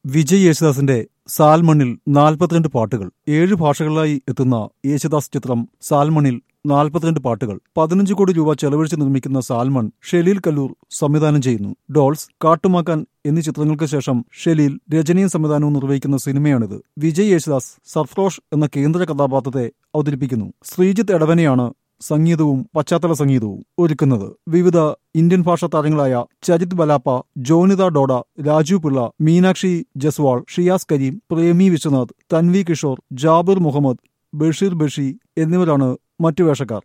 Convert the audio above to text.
വിജയ് യേശുദാസിന്റെ സാൽമണിൽ നാൽപ്പത്തിരണ്ട് പാട്ടുകൾ ഏഴ് ഭാഷകളിലായി എത്തുന്ന യേശുദാസ് ചിത്രം സാൽമണിൽ നാൽപ്പത്തിരണ്ട് പാട്ടുകൾ പതിനഞ്ച് കോടി രൂപ ചെലവഴിച്ച് നിർമ്മിക്കുന്ന സാൽമൺ ഷെലീൽ കല്ലൂർ സംവിധാനം ചെയ്യുന്നു ഡോൾസ് കാട്ടുമാക്കാൻ എന്നീ ചിത്രങ്ങൾക്ക് ശേഷം ഷെലീൽ രചനയും സംവിധാനവും നിർവഹിക്കുന്ന സിനിമയാണിത് വിജയ് യേശുദാസ് സർഫ്രോഷ് എന്ന കേന്ദ്ര കഥാപാത്രത്തെ അവതരിപ്പിക്കുന്നു ശ്രീജിത്ത് എടവനെയാണ് സംഗീതവും പശ്ചാത്തല സംഗീതവും ഒരുക്കുന്നത് വിവിധ ഇന്ത്യൻ ഭാഷാ താരങ്ങളായ ചരിത് ബലാപ്പ ജോനിത ഡോഡ രാജു പിള്ള മീനാക്ഷി ജസ്വാൾ ഷിയാസ് കരീം പ്രേമി വിശ്വനാഥ് തൻവി കിഷോർ ജാബിർ മുഹമ്മദ് ബഷീർ ബഷി എന്നിവരാണ് മറ്റു വേഷക്കാർ